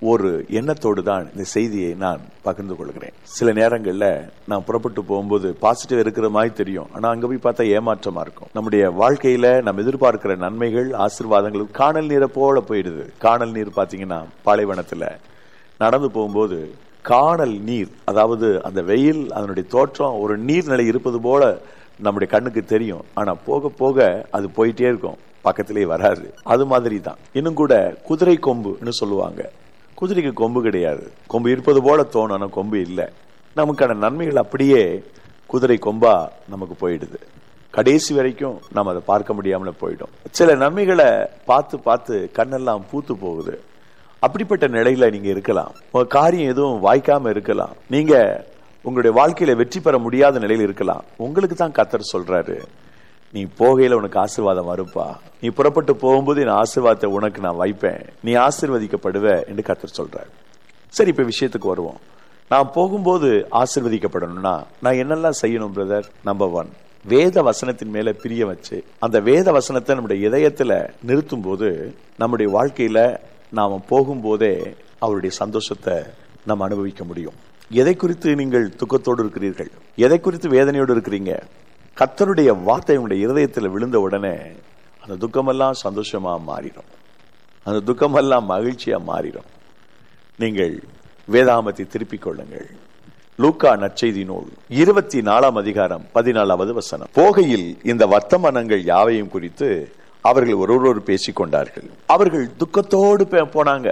ஒரு எண்ணத்தோடு தான் இந்த செய்தியை நான் பகிர்ந்து கொள்கிறேன் சில நேரங்கள்ல நான் புறப்பட்டு போகும்போது பாசிட்டிவ் இருக்கிற மாதிரி தெரியும் ஆனா அங்க போய் பார்த்தா ஏமாற்றமா இருக்கும் நம்முடைய வாழ்க்கையில நம்ம எதிர்பார்க்கிற நன்மைகள் ஆசீர்வாதங்கள் காணல் நீரை போல போயிடுது காணல் நீர் பாத்தீங்கன்னா பாலைவனத்துல நடந்து போகும்போது காணல் நீர் அதாவது அந்த வெயில் அதனுடைய தோற்றம் ஒரு நீர்நிலை இருப்பது போல நம்முடைய கண்ணுக்கு தெரியும் ஆனா போக போக அது போயிட்டே இருக்கும் பக்கத்திலே வராது அது மாதிரி தான் இன்னும் கூட குதிரை கொம்புன்னு சொல்லுவாங்க குதிரைக்கு கொம்பு கிடையாது கொம்பு இருப்பது போல தோணும் ஆனா கொம்பு இல்லை நமக்கான நன்மைகள் அப்படியே குதிரை கொம்பா நமக்கு போயிடுது கடைசி வரைக்கும் நம்ம அதை பார்க்க முடியாமல போயிடும் சில நன்மைகளை பார்த்து பார்த்து கண்ணெல்லாம் பூத்து போகுது அப்படிப்பட்ட நிலையில நீங்க இருக்கலாம் உங்க காரியம் எதுவும் வாய்க்காம இருக்கலாம் நீங்க உங்களுடைய வாழ்க்கையில வெற்றி பெற முடியாத நிலையில் இருக்கலாம் உங்களுக்கு தான் கத்தர் சொல்றாரு நீ போகையில உனக்கு ஆசீர்வாதம் வருப்பா நீ புறப்பட்டு போகும்போது என் ஆசீர்வாதத்தை உனக்கு நான் வைப்பேன் நீ ஆசீர்வதிக்கப்படுவ என்று கத்தர் சொல்றாரு சரி இப்ப விஷயத்துக்கு வருவோம் நான் போகும்போது ஆசீர்வதிக்கப்படணும்னா நான் என்னெல்லாம் செய்யணும் பிரதர் நம்பர் ஒன் வேத வசனத்தின் மேல பிரிய வச்சு அந்த வேத வசனத்தை நம்முடைய இதயத்துல நிறுத்தும் போது நம்முடைய வாழ்க்கையில நாம போகும்போதே அவருடைய சந்தோஷத்தை நம்ம அனுபவிக்க முடியும் எதை குறித்து நீங்கள் துக்கத்தோடு இருக்கிறீர்கள் எதை குறித்து வேதனையோடு இருக்கிறீங்க கத்தருடைய வார்த்தை உங்களுடைய இருதயத்தில் விழுந்த உடனே அந்த துக்கமெல்லாம் சந்தோஷமா மாறிடும் அந்த துக்கமெல்லாம் மகிழ்ச்சியா மாறிடும் நீங்கள் வேதாமத்தை திருப்பிக் கொள்ளுங்கள் லூக்கா நற்செய்தி நூல் இருபத்தி நாலாம் அதிகாரம் பதினாலாவது வசனம் போகையில் இந்த வர்த்தமானங்கள் யாவையும் குறித்து அவர்கள் ஒருவரோடு பேசிக் கொண்டார்கள் அவர்கள் துக்கத்தோடு போனாங்க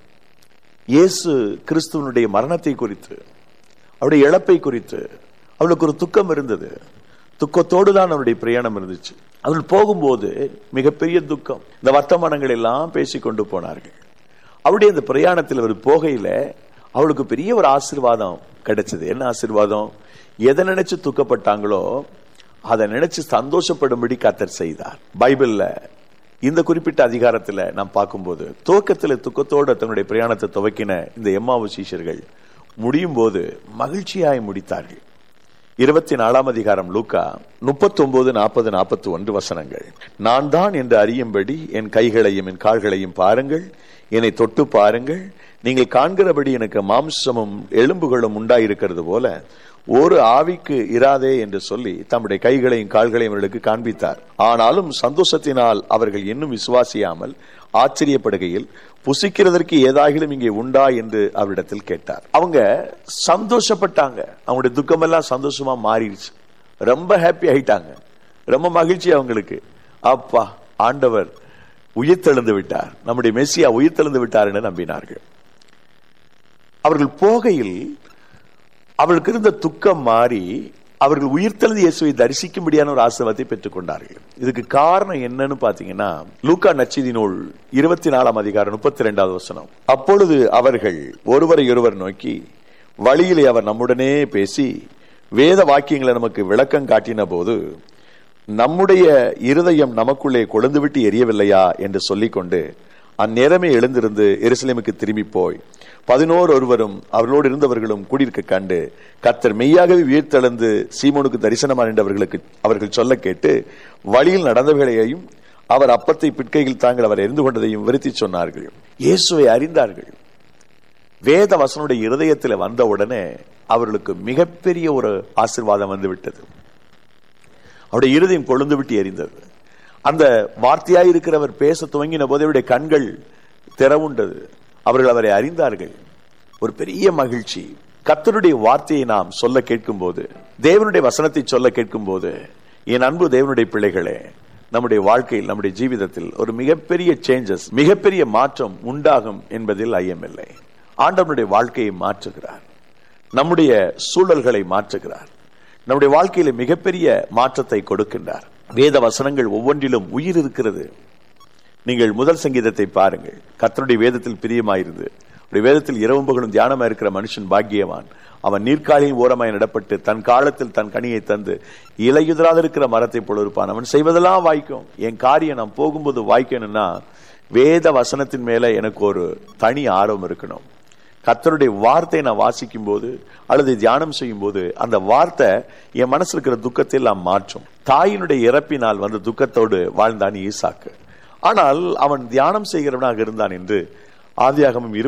இயேசு கிறிஸ்துவனுடைய மரணத்தை குறித்து அவருடைய இழப்பை குறித்து அவளுக்கு ஒரு துக்கம் இருந்தது துக்கத்தோடு தான் அவருடைய பிரயாணம் இருந்துச்சு அவர்கள் போகும்போது மிகப்பெரிய துக்கம் இந்த வர்த்தமானங்கள் எல்லாம் பேசிக்கொண்டு போனார்கள் அவருடைய இந்த பிரயாணத்தில் அவர் போகையில அவளுக்கு பெரிய ஒரு ஆசிர்வாதம் கிடைச்சது என்ன ஆசிர்வாதம் எதை நினைச்சு துக்கப்பட்டாங்களோ அதை நினைச்சு சந்தோஷப்படும்படி கத்தர் செய்தார் பைபிள்ல இந்த குறிப்பிட்ட அதிகாரத்துல நாம் பார்க்கும்போது துவக்கத்துல துக்கத்தோட தன்னுடைய பிரயாணத்தை துவக்கின இந்த எம்மாவு சீஷர்கள் முடியும் போது மகிழ்ச்சியாய் முடித்தார்கள் இருபத்தி நாலாம் அதிகாரம் லூக்கா முப்பத்தி ஒன்பது நாற்பது நாற்பத்தி ஒன்று வசனங்கள் நான் தான் என்று அறியும்படி என் கைகளையும் என் கால்களையும் பாருங்கள் என்னை தொட்டு பாருங்கள் நீங்கள் காண்கிறபடி எனக்கு மாம்சமும் எலும்புகளும் உண்டாயிருக்கிறது போல ஒரு ஆவிக்கு இராதே என்று சொல்லி தம்முடைய கைகளையும் கால்களையும் அவர்களுக்கு காண்பித்தார் ஆனாலும் சந்தோஷத்தினால் அவர்கள் இன்னும் விசுவாசியாமல் ஆச்சரியப்படுகையில் புசிக்கிறதற்கு ஏதாகிலும் இங்கே உண்டா என்று அவரிடத்தில் கேட்டார் அவங்க சந்தோஷப்பட்டாங்க அவங்களுடைய துக்கமெல்லாம் சந்தோஷமா மாறிடுச்சு ரொம்ப ஹாப்பி ஆயிட்டாங்க ரொம்ப மகிழ்ச்சி அவங்களுக்கு அப்பா ஆண்டவர் உயிர்த்தெழுந்து விட்டார் நம்முடைய மெஸ்ஸியா உயிர்த்தெழுந்து விட்டார் என்று நம்பினார்கள் அவர்கள் போகையில் அவர்களுக்கு இருந்த துக்கம் மாறி அவர்கள் உயிர்த்தெழுந்து இயேசுவை தரிசிக்கும்படியான ஒரு ஆசிர்வாதத்தை பெற்றுக் கொண்டார்கள் இதுக்கு காரணம் என்னன்னு பாத்தீங்கன்னா லூக்கா நச்சிதி நூல் இருபத்தி நாலாம் அதிகாரம் முப்பத்தி ரெண்டாவது வசனம் அப்பொழுது அவர்கள் ஒருவரை ஒருவர் நோக்கி வழியிலே அவர் நம்முடனே பேசி வேத வாக்கியங்களை நமக்கு விளக்கம் காட்டின போது நம்முடைய இருதயம் நமக்குள்ளே கொழுந்துவிட்டு எரியவில்லையா என்று சொல்லிக்கொண்டு அந்நேரமே எழுந்திருந்து எருசலேமுக்கு திரும்பி போய் பதினோரு ஒருவரும் அவர்களோடு இருந்தவர்களும் கூடியிருக்க கண்டு கத்தர் மெய்யாகவே உயிர்த்தெழுந்து சீமோனுக்கு தரிசனமான என்றவர்களுக்கு அவர்கள் சொல்ல கேட்டு வழியில் நடந்தவர்களையும் அவர் அப்பத்தை பிட்கையில் தாங்கள் அவர் எரிந்து கொண்டதையும் விருத்தி சொன்னார்கள் இயேசுவை அறிந்தார்கள் வேத வசனுடைய இருதயத்தில் வந்த உடனே அவர்களுக்கு மிகப்பெரிய ஒரு ஆசிர்வாதம் வந்து விட்டது அவருடைய இருதயம் கொழுந்து விட்டு எரிந்தது அந்த வார்த்தையாய் இருக்கிறவர் பேச துவங்கின போது அவருடைய கண்கள் திறவுண்டது அவர்கள் அவரை அறிந்தார்கள் ஒரு பெரிய மகிழ்ச்சி கத்தருடைய வார்த்தையை நாம் சொல்ல கேட்கும் போது தேவனுடைய வசனத்தை சொல்ல கேட்கும் போது என் அன்பு தேவனுடைய பிள்ளைகளே நம்முடைய வாழ்க்கையில் நம்முடைய ஜீவிதத்தில் ஒரு மிகப்பெரிய சேஞ்சஸ் மிகப்பெரிய மாற்றம் உண்டாகும் என்பதில் ஐயமில்லை ஆண்டவனுடைய வாழ்க்கையை மாற்றுகிறார் நம்முடைய சூழல்களை மாற்றுகிறார் நம்முடைய வாழ்க்கையில மிகப்பெரிய மாற்றத்தை கொடுக்கின்றார் வேத வசனங்கள் ஒவ்வொன்றிலும் உயிர் இருக்கிறது நீங்கள் முதல் சங்கீதத்தை பாருங்கள் கத்தனுடைய வேதத்தில் பிரியமாயிருந்து அப்படி வேதத்தில் இரவும் பகலும் தியானமா இருக்கிற மனுஷன் பாக்கியவான் அவன் நீர்க்காலில் ஓரமாய் நடப்பட்டு தன் காலத்தில் தன் கனியை தந்து இலையுதராத இருக்கிற மரத்தை போல இருப்பான் அவன் செய்வதெல்லாம் வாய்க்கும் என் காரியம் நான் போகும்போது வாய்க்கணும்னா வேத வசனத்தின் மேல எனக்கு ஒரு தனி ஆர்வம் இருக்கணும் கத்தருடைய வார்த்தையை நான் வாசிக்கும் போது அல்லது தியானம் செய்யும் போது அந்த வார்த்தை என் மனசுல இருக்கிற துக்கத்தை எல்லாம் மாற்றும் தாயினுடைய இறப்பினால் வந்த துக்கத்தோடு வாழ்ந்தான் ஈசாக்கு ஆனால் அவன் தியானம் செய்கிறவனாக இருந்தான் என்று ஆதியாகமும்